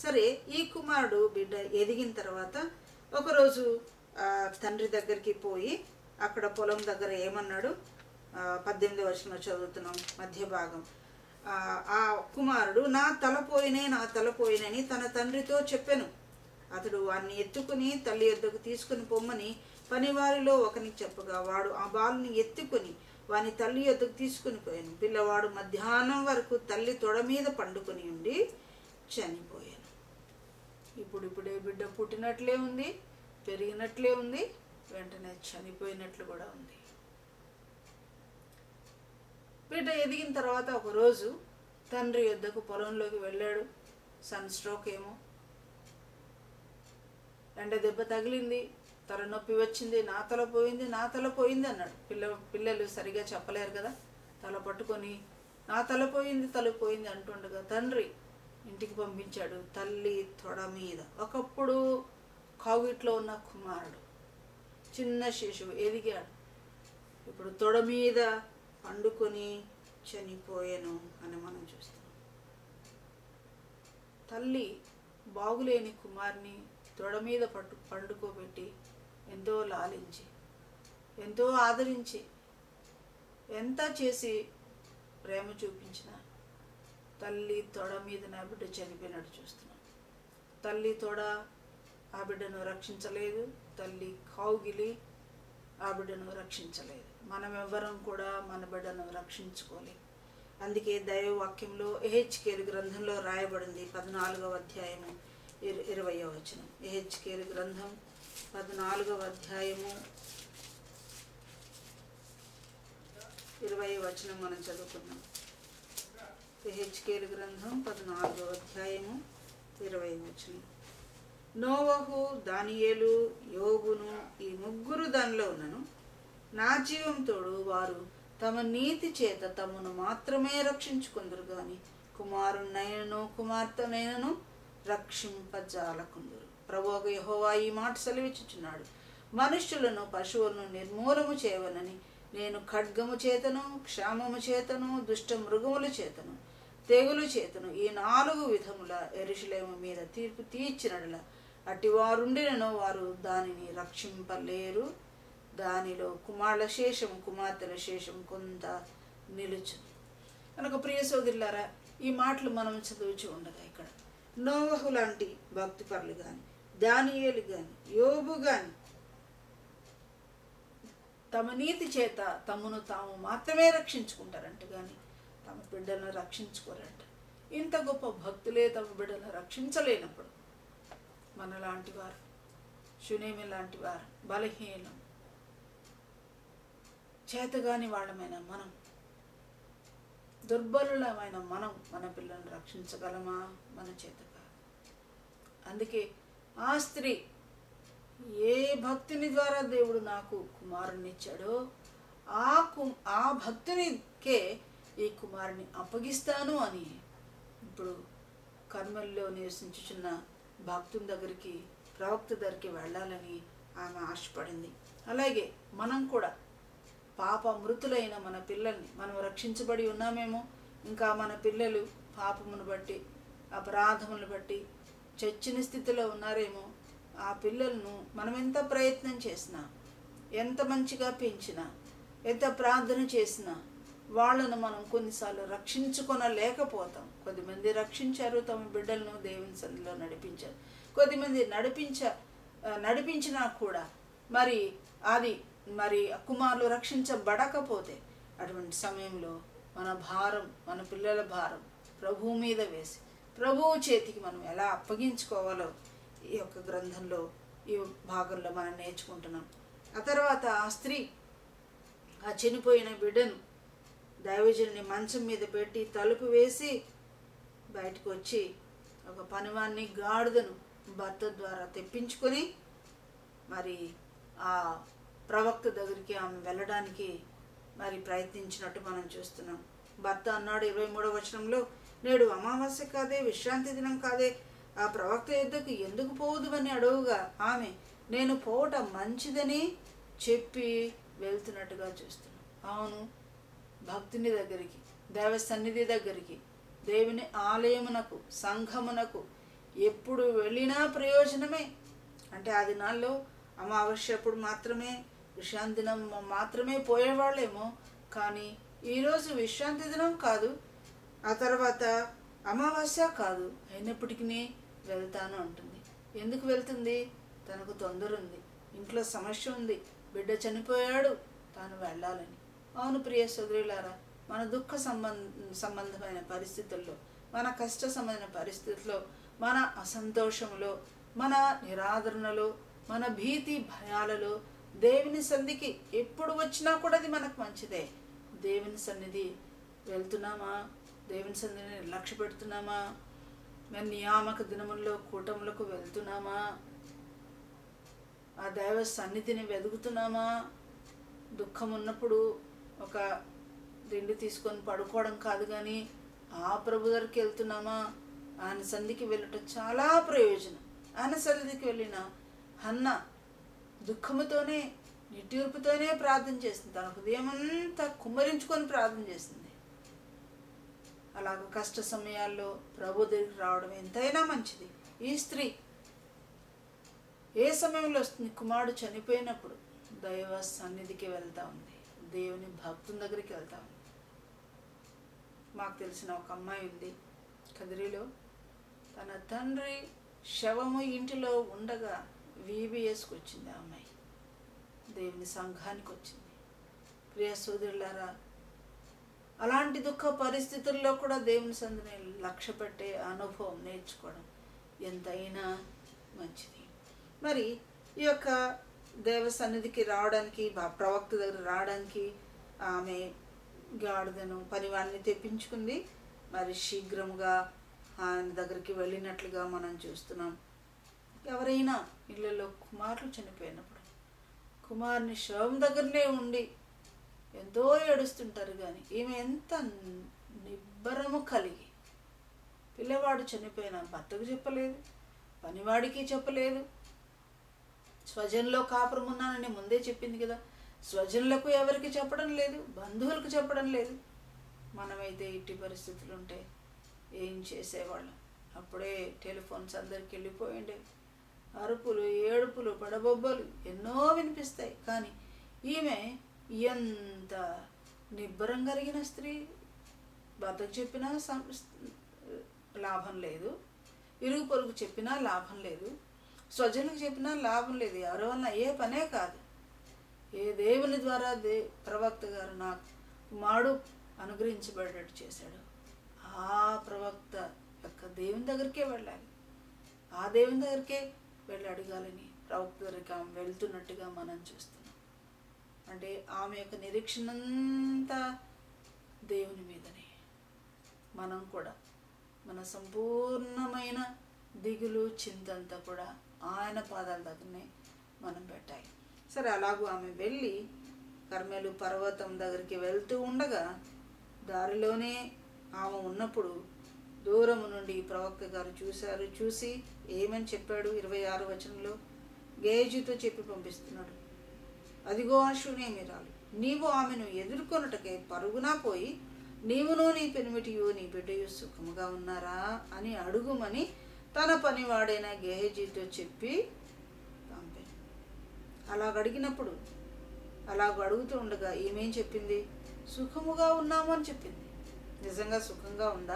సరే ఈ కుమారుడు బిడ్డ ఎదిగిన తర్వాత ఒకరోజు ఆ, తండ్రి దగ్గరికి పోయి అక్కడ పొలం దగ్గర ఏమన్నాడు ఆ, పద్దెనిమిది వర్షంలో చదువుతున్నాం మధ్య భాగం ఆ, ఆ కుమారుడు నా తల పోయినే నా తల పోయినని తన తండ్రితో చెప్పాను అతడు వాడిని ఎత్తుకుని తల్లి యొద్దకు తీసుకుని పొమ్మని పనివారిలో ఒకనికి చెప్పగా వాడు ఆ బాలుని ఎత్తుకుని వాని తల్లి యొద్దకు తీసుకుని పోయాను పిల్లవాడు మధ్యాహ్నం వరకు తల్లి తొడ మీద పండుకొని ఉండి చనిపోయాను ఇప్పుడు ఇప్పుడే బిడ్డ పుట్టినట్లే ఉంది పెరిగినట్లే ఉంది వెంటనే చనిపోయినట్లు కూడా ఉంది బిడ్డ ఎదిగిన తర్వాత ఒకరోజు తండ్రి యొద్దకు పొలంలోకి వెళ్ళాడు సన్ స్ట్రోక్ ఏమో ఎండ దెబ్బ తగిలింది తలనొప్పి వచ్చింది నా తల పోయింది నా తల పోయింది అన్నాడు పిల్ల పిల్లలు సరిగా చెప్పలేరు కదా తల పట్టుకొని నా తల పోయింది తల పోయింది అంటుండగా తండ్రి ఇంటికి పంపించాడు తల్లి తొడ మీద ఒకప్పుడు కావిట్లో ఉన్న కుమారుడు చిన్న శిశువు ఎదిగాడు ఇప్పుడు తొడ మీద పండుకొని చనిపోయాను అని మనం చూస్తాం తల్లి బాగులేని కుమార్ని తొడ మీద పట్టు పండుకోబెట్టి ఎంతో లాలించి ఎంతో ఆదరించి ఎంత చేసి ప్రేమ చూపించిన తల్లి తొడ మీద నా బిడ్డ చనిపోయినట్టు చూస్తున్నాం తల్లి తొడ ఆ బిడ్డను రక్షించలేదు తల్లి కౌగిలి ఆ బిడ్డను రక్షించలేదు మనం ఎవ్వరం కూడా మన బిడ్డను రక్షించుకోలేం అందుకే దైవవాక్యంలో ఎహెచ్కేలు గ్రంథంలో రాయబడింది పద్నాలుగవ అధ్యాయము ఇర- ఇరవయో వచనం ఎహెచ్కేలు గ్రంథం పద్నాలుగవ అధ్యాయము ఇరవై వచనం మనం చదువుకున్నాం ఎహెచ్కేలు గ్రంథం పద్నాలుగవ అధ్యాయము ఇరవై వచనం నోవహు దానియేలు యోగును ఈ ముగ్గురు దానిలో ఉన్నను నా జీవం తోడు వారు తమ నీతి చేత తమను మాత్రమే రక్షించుకుందరు గాని కుమారునైనను కుమార్తెనైనను రక్షింపజాలకుందరు ప్రభువు యెహోవా ఈ మాట సెలవిచ్చుచున్నాడు మనుష్యులను పశువులను నిర్మూలము చేయవనని నేను ఖడ్గము చేతను క్షామము చేతను దుష్ట మృగముల చేతను తెగులు చేతను ఈ నాలుగు విధముల ఎరుషులేము మీద తీర్పు తీర్చినడల అటివారుండినను వారు దానిని రక్షింపలేరు దానిలో కుమారుల శేషం కుమార్తెల శేషం కొంత నిలుచును కనుక ప్రియ సోదరులారా ఈ మాటలు మనం చదువుచు ఉండగా ఇక్కడ నోవహు లాంటి భక్తిపరులు కానీ దానియేలు కానీ యోబు కానీ తమ నీతి చేత తమను తాము మాత్రమే రక్షించుకుంటారంట కానీ తమ బిడ్డలను రక్షించుకోరంట ఇంత గొప్ప భక్తులే తమ బిడ్డలను రక్షించలేనప్పుడు మనలాంటి వారు శునేమి లాంటి వారు బలహీనం చేతగాని వాళ్ళమైన మనం దుర్బలులమైన మనం మన పిల్లల్ని రక్షించగలమా మన చేత కాదు అందుకే ఆ స్త్రీ ఏ భక్తుని ద్వారా దేవుడు నాకు కుమారుని ఇచ్చాడో ఆ కు ఆ భక్తునికే ఈ కుమారుని అప్పగిస్తాను అని ఇప్పుడు కర్మల్లో నివసించుచున్న భక్తుని దగ్గరికి ప్రవక్త దగ్గరికి వెళ్ళాలని ఆమె ఆశపడింది అలాగే మనం కూడా పాప మృతులైన మన పిల్లల్ని మనం రక్షించబడి ఉన్నామేమో ఇంకా మన పిల్లలు పాపమును బట్టి అపరాధములను బట్టి చచ్చిన స్థితిలో ఉన్నారేమో ఆ పిల్లలను మనం ఎంత ప్రయత్నం చేసినా ఎంత మంచిగా పెంచినా ఎంత ప్రార్థన చేసినా వాళ్ళను మనం కొన్నిసార్లు రక్షించుకొనలేకపోతాం కొద్దిమంది రక్షించారు తమ బిడ్డలను దేవుని సంధిలో నడిపించారు కొద్దిమంది నడిపించ ఆ, నడిపించినా కూడా మరి అది మరి కుమారులు రక్షించబడకపోతే అటువంటి సమయంలో మన భారం మన పిల్లల భారం ప్రభువు మీద వేసి ప్రభువు చేతికి మనం ఎలా అప్పగించుకోవాలో ఈ యొక్క గ్రంథంలో ఈ భాగంలో మనం నేర్చుకుంటున్నాం ఆ తర్వాత ఆ స్త్రీ ఆ చనిపోయిన బిడ్డను దైవజనుని మంచం మీద పెట్టి తలుపు వేసి బయటకు వచ్చి ఒక పనివాన్ని గాడిదను భర్త ద్వారా తెప్పించుకొని మరి ఆ ప్రవక్త దగ్గరికి ఆమె వెళ్ళడానికి మరి ప్రయత్నించినట్టు మనం చూస్తున్నాం భర్త అన్నాడు ఇరవై మూడవ వచనంలో నేడు అమావాస్య కాదే విశ్రాంతి దినం కాదే ఆ ప్రవక్త యుద్ధకు ఎందుకు పోవదు అని అడుగుగా ఆమె నేను పోవటం మంచిదని చెప్పి వెళ్తున్నట్టుగా చూస్తున్నాం అవును భక్తుని దగ్గరికి దేవ సన్నిధి దగ్గరికి దేవుని ఆలయమునకు సంఘమునకు ఎప్పుడు వెళ్ళినా ప్రయోజనమే అంటే ఆ దినాల్లో అమావాస్య అప్పుడు మాత్రమే విశ్రాంతి దినం మాత్రమే పోయేవాళ్ళేమో కానీ ఈరోజు విశ్రాంతి దినం కాదు ఆ తర్వాత అమావాస్య కాదు అయినప్పటికీ వెళ్తాను అంటుంది ఎందుకు వెళ్తుంది తనకు తొందర ఉంది ఇంట్లో సమస్య ఉంది బిడ్డ చనిపోయాడు తాను వెళ్ళాలని అవును ప్రియ సోదరులారా మన దుఃఖ సంబంధ సంబంధమైన పరిస్థితుల్లో మన కష్ట సంబంధమైన పరిస్థితుల్లో మన అసంతోషంలో మన నిరాదరణలో మన భీతి భయాలలో దేవుని సన్నిధికి ఎప్పుడు వచ్చినా కూడా అది మనకు మంచిదే దేవుని సన్నిధి వెళ్తున్నామా దేవుని సన్నిధిని లక్ష్య పెడుతున్నామా మేము నియామక దినముల్లో కూటములకు వెళ్తున్నామా ఆ దైవ సన్నిధిని వెతుకుతున్నామా దుఃఖం ఉన్నప్పుడు ఒక దిండు తీసుకొని పడుకోవడం కాదు కానీ ఆ ప్రభు దగ్గరికి వెళ్తున్నామా ఆయన సన్నిధికి వెళ్ళటం చాలా ప్రయోజనం ఆయన సన్నిధికి వెళ్ళిన హన్న దుఃఖముతోనే నిట్టూర్పుతోనే ప్రార్థన చేస్తుంది తన హృదయం అంతా కుమ్మరించుకొని ప్రార్థన చేస్తుంది అలాగ కష్ట సమయాల్లో ప్రభు దగ్గరికి రావడం ఎంతైనా మంచిది ఈ స్త్రీ ఏ సమయంలో వస్తుంది కుమారుడు చనిపోయినప్పుడు దైవ సన్నిధికి వెళ్తా ఉంది దేవుని భక్తుని దగ్గరికి వెళ్తా ఉంది మాకు తెలిసిన ఒక అమ్మాయి ఉంది కదిరిలో తన తండ్రి శవము ఇంటిలో ఉండగా విబిఎస్కి వచ్చింది ఆ అమ్మాయి దేవుని సంఘానికి వచ్చింది ప్రియ సోదరులారా అలాంటి దుఃఖ పరిస్థితుల్లో కూడా దేవుని సంధిని లక్ష్య పెట్టే అనుభవం నేర్చుకోవడం ఎంతైనా మంచిది మరి ఈ యొక్క దేవ సన్నిధికి రావడానికి బా- ప్రవక్త దగ్గర రావడానికి ఆమె గాడిదను పనివాడిని తెప్పించుకుంది మరి శీఘ్రముగా ఆయన దగ్గరికి వెళ్ళినట్లుగా మనం చూస్తున్నాం ఎవరైనా ఇళ్ళలో కుమారులు చనిపోయినప్పుడు కుమారుని శవం దగ్గరనే ఉండి ఎంతో ఏడుస్తుంటారు కానీ ఈమె ఎంత నిబ్బరము కలిగి పిల్లవాడు చనిపోయిన భర్తకు చెప్పలేదు పనివాడికి చెప్పలేదు స్వజన్లో కాపురం ఉన్నానని ముందే చెప్పింది కదా స్వజనులకు ఎవరికి చెప్పడం లేదు బంధువులకు చెప్పడం లేదు మనమైతే ఇట్టి పరిస్థితులు ఉంటే ఏం చేసేవాళ్ళం అప్పుడే టెలిఫోన్స్ అందరికి వెళ్ళిపోయిండేవి అరుపులు ఏడుపులు పడబొబ్బలు ఎన్నో వినిపిస్తాయి కానీ ఈమె ఎంత నిబ్బరం కలిగిన స్త్రీ భర్తకు చెప్పినా సం- లాభం లేదు ఇరుగు పొరుగు చెప్పినా లాభం లేదు స్వజనులకు చెప్పినా లాభం లేదు ఎవరి వలన ఏ పనే కాదు ఏ దేవుని ద్వారా దే ప్రవక్త గారు నాకు కుమారుడు అనుగ్రహించబడేటట్టు చేశాడు ఆ ప్రవక్త యొక్క దేవుని దగ్గరికే వెళ్ళాలి ఆ దేవుని దగ్గరికే వెళ్ళి అడగాలని ప్రవక్త దగ్గరికి ఆమె వెళ్తున్నట్టుగా మనం చూస్తున్నాం అంటే ఆమె యొక్క నిరీక్షణ అంతా దేవుని మీదనే మనం కూడా మన సంపూర్ణమైన దిగులు చింతంతా కూడా ఆయన పాదాల దగ్గరనే మనం పెట్టాలి సరే అలాగూ ఆమె వెళ్ళి కర్మేలు పర్వతం దగ్గరికి వెళ్తూ ఉండగా దారిలోనే ఆమె ఉన్నప్పుడు దూరము నుండి ప్రవక్త గారు చూశారు చూసి ఏమని చెప్పాడు ఇరవై ఆరు వచనంలో గేజీతో చెప్పి పంపిస్తున్నాడు అదిగో ఆ శూన్యమిరాలు నీవు ఆమెను ఎదుర్కొనుటకై పరుగునా పోయి నీవును నీ పెనిమిటియు నీ బిడ్డయు సుఖముగా ఉన్నారా అని అడుగుమని తన పనివాడైన గేహజీతో చెప్పి పంపాను అలాగ అడిగినప్పుడు అలాగ అడుగుతూ ఉండగా ఏమేం చెప్పింది సుఖముగా ఉన్నాము అని చెప్పింది నిజంగా సుఖంగా ఉందా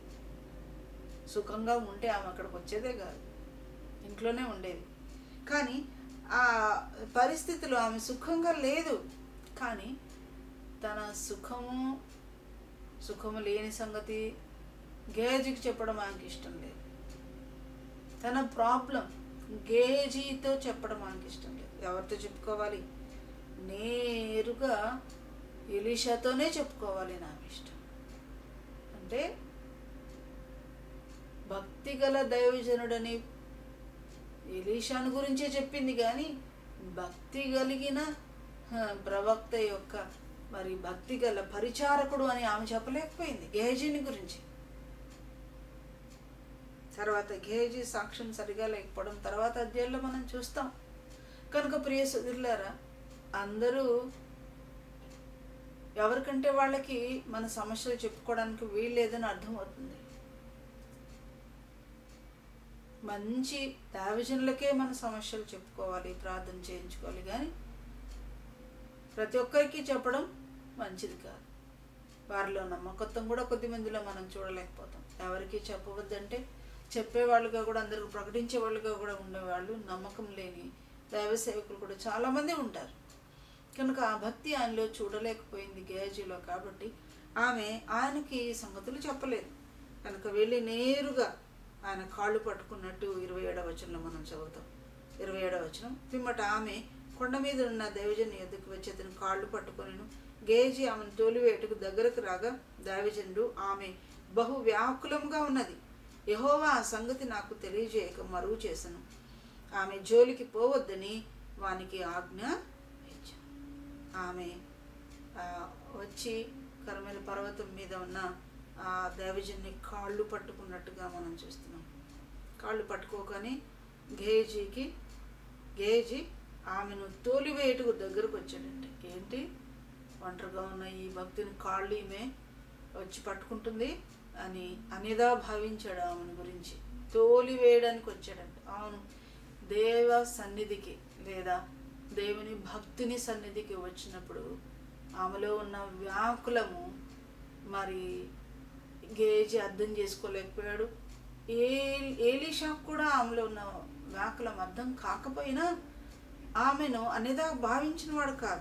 సుఖంగా ఉంటే ఆమె అక్కడికి వచ్చేదే కాదు ఇంట్లోనే ఉండేది కానీ ఆ పరిస్థితిలో ఆమె సుఖంగా లేదు కానీ తన సుఖము సుఖము లేని సంగతి గేజీకి చెప్పడం ఆమెకి ఇష్టం లేదు తన ప్రాబ్లం గేజీతో చెప్పడం ఆమెకి ఇష్టం లేదు ఎవరితో చెప్పుకోవాలి నేరుగా ఎలీషాతోనే చెప్పుకోవాలి నాకు ఇష్టం అంటే భక్తి గల దైవజనుడని ఎలీషాను గురించే చెప్పింది కానీ భక్తి కలిగిన హ, ప్రవక్త యొక్క మరి భక్తి గల పరిచారకుడు అని ఆమె చెప్పలేకపోయింది గేహజీని గురించి తర్వాత గేహజీ సాక్ష్యం సరిగా లేకపోవడం తర్వాత అధ్యాయంలో మనం చూస్తాం కనుక ప్రియ సుధులారా అందరూ ఎవరికంటే వాళ్ళకి మన సమస్యలు చెప్పుకోవడానికి వీల్లేదని అర్థమవుతుంది మంచి దావిజనులకే మన సమస్యలు చెప్పుకోవాలి ప్రార్థన చేయించుకోవాలి కానీ ప్రతి ఒక్కరికి చెప్పడం మంచిది కాదు వారిలో నమ్మకత్వం కూడా కొద్ది మందిలో మనం చూడలేకపోతాం ఎవరికి చెప్పవద్దంటే చెప్పేవాళ్ళుగా కూడా అందరూ ప్రకటించే వాళ్ళుగా కూడా ఉండేవాళ్ళు నమ్మకం లేని దైవ సేవకులు కూడా చాలామంది ఉంటారు కనుక ఆ భక్తి ఆయనలో చూడలేకపోయింది గేజీలో కాబట్టి ఆమె ఆయనకి ఈ సంగతులు చెప్పలేదు కనుక వెళ్ళి నేరుగా ఆయన కాళ్ళు పట్టుకున్నట్టు ఇరవై ఏడవ వచనంలో మనం చదువుతాం ఇరవై ఏడవ వచనం పిమ్మట ఆమె కొండ మీద ఉన్న దైవజన్ ఎద్దుకు వచ్చి అతని కాళ్ళు పట్టుకొనిను గేజి ఆమెను తోలివేటుకు దగ్గరకు రాగా దైవజనుడు ఆమె బహు వ్యాకులంగా ఉన్నది యహోవా ఆ సంగతి నాకు తెలియజేయక మరువు చేసను ఆమె జోలికి పోవద్దని వానికి ఆజ్ఞ ఇచ్చాను ఆమె ఆ, వచ్చి కర్మేల పర్వతం మీద ఉన్న ఆ దైవజన్ని కాళ్ళు పట్టుకున్నట్టుగా మనం చూస్తున్నాం కాళ్ళు పట్టుకోగానే గేజీకి గేజీ ఆమెను తోలివేటుకు దగ్గరకు వచ్చాడంటే ఏంటి ఒంటరిగా ఉన్న ఈ భక్తిని కాళ్ళు ఈమె వచ్చి పట్టుకుంటుంది అని అనేదా భావించాడు ఆమెను గురించి తోలివేయడానికి వచ్చాడంట అవును దేవ సన్నిధికి లేదా దేవుని భక్తిని సన్నిధికి వచ్చినప్పుడు ఆమెలో ఉన్న వ్యాకులము మరి గేజీ అర్థం చేసుకోలేకపోయాడు ఏ ఏలీషాకు కూడా ఆమెలో ఉన్న వ్యాకులం అర్థం కాకపోయినా ఆమెను అనేదా భావించిన వాడు కాదు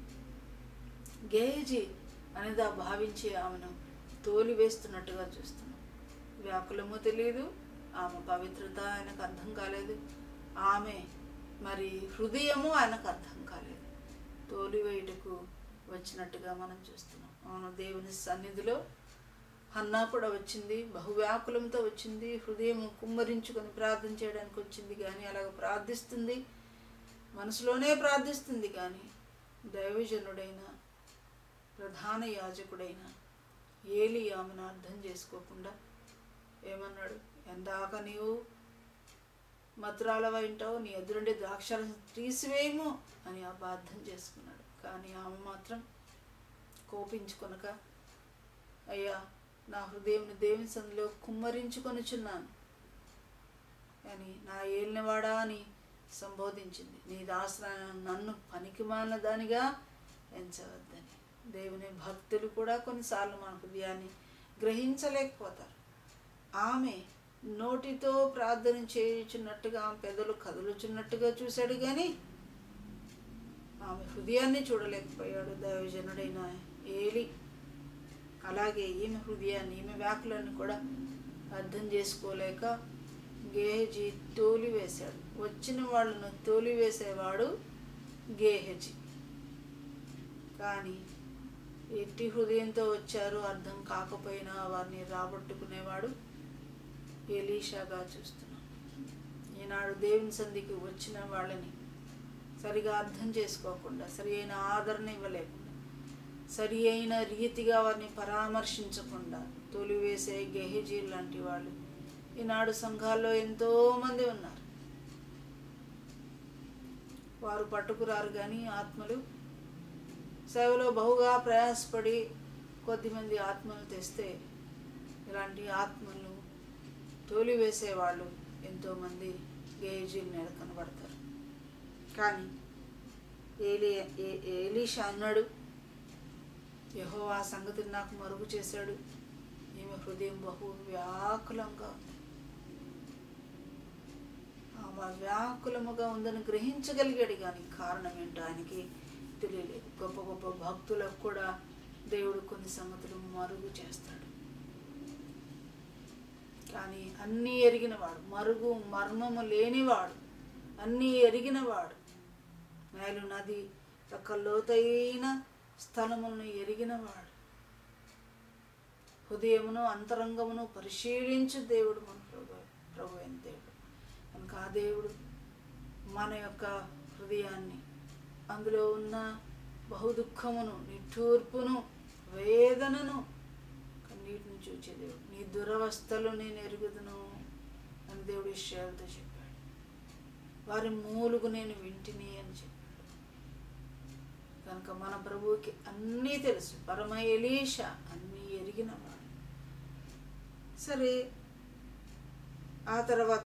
గేజీ అనేదా భావించి ఆమెను తోలివేస్తున్నట్టుగా చూస్తున్నాం వ్యాకులము తెలియదు ఆమె పవిత్రత ఆయనకు అర్థం కాలేదు ఆమె మరి హృదయము ఆయనకు అర్థం కాలేదు తోలివేయుటకు వచ్చినట్టుగా మనం చూస్తున్నాం అవును దేవుని సన్నిధిలో హన్నా కూడా వచ్చింది బహువ్యాకులంతో వచ్చింది హృదయం కుమ్మరించుకొని ప్రార్థన చేయడానికి వచ్చింది కానీ అలాగ ప్రార్థిస్తుంది మనసులోనే ప్రార్థిస్తుంది కానీ దైవజనుడైన ప్రధాన యాజకుడైన ఏలి ఆమెను అర్థం చేసుకోకుండా ఏమన్నాడు ఎందాక నీవు మధురాలవ వింటావు నీ ఎదురుండే ద్రాక్షాలను తీసివేయము అని అబార్థం చేసుకున్నాడు కానీ ఆమె మాత్రం కోపించుకొనక అయ్యా నా హృదయం దేవుని సందులో కుమ్మరించుకొనుచున్నాను అని నా ఏలినవాడా అని సంబోధించింది నీ దాసన నన్ను పనికిమాలిన దానిగా ఎంచవద్దని దేవుని భక్తులు కూడా కొన్నిసార్లు మన హృదయాన్ని గ్రహించలేకపోతారు ఆమె నోటితో ప్రార్థన చేయుచున్నట్టుగా ఆమె పెదలు కదులుచున్నట్టుగా చూశాడు కానీ ఆమె హృదయాన్ని చూడలేకపోయాడు దైవజనుడైన ఏలి అలాగే ఈమె హృదయాన్ని ఈమె వ్యాకులను కూడా అర్థం చేసుకోలేక గేహజీ తోలివేశాడు వచ్చిన వాళ్ళను తోలివేసేవాడు గేహజీ కానీ ఎట్టి హృదయంతో వచ్చారో అర్థం కాకపోయినా వారిని రాబట్టుకునేవాడు ఎలీషాగా చూస్తున్నాం ఈనాడు దేవుని సంధికి వచ్చిన వాళ్ళని సరిగా అర్థం చేసుకోకుండా సరి అయిన ఆదరణ ఇవ్వలేకుండా సరి అయిన రీతిగా వారిని పరామర్శించకుండా తొలివేసే గెహజీ లాంటి వాళ్ళు ఈనాడు సంఘాల్లో ఎంతోమంది ఉన్నారు వారు పట్టుకురారు కానీ ఆత్మలు సేవలో బహుగా ప్రయాసపడి కొద్దిమంది ఆత్మలు తెస్తే ఇలాంటి ఆత్మలు తోలివేసేవాళ్ళు ఎంతోమంది గేజీల మీద కనబడతారు కానీ ఏలి ఏ- ఏలీషా అన్నాడు యహో ఆ సంగతిని నాకు మరుగు చేశాడు ఈమె హృదయం బహు వ్యాకులంగా ఉంది ఆమె వ్యాకులముగా ఉందని గ్రహించగలిగాడు కానీ కారణం ఏంటో ఆయనకి తెలియలేదు గొప్ప గొప్ప భక్తులకు కూడా దేవుడు కొన్ని సంగతులు మరుగు చేస్తాడు కానీ అన్నీ ఎరిగినవాడు మరుగు మర్మము లేనివాడు అన్నీ ఎరిగినవాడు నేలు నది యొక్క లోతైన స్థలములను ఎరిగినవాడు హృదయమును అంతరంగమును పరిశీలించు దేవుడు మన ప్రభు ప్రభు అయిన దేవుడు కనుక ఆ దేవుడు మన యొక్క హృదయాన్ని అందులో ఉన్న బహుదుఖమును నిట్టూర్పును వేదనను కన్నీటిని చూచే దేవుడు నీ దురవస్థలు నేను ఎరుగుదును అని దేవుడు ఇష్యాలతో చెప్పాడు వారి మూలుగు నేను వింటిని అని చెప్పాడు కనుక మన ప్రభువుకి అన్నీ తెలుసు పరమ ఎలీష అన్నీ ఎరిగినవాడు సరే ఆ తర్వాత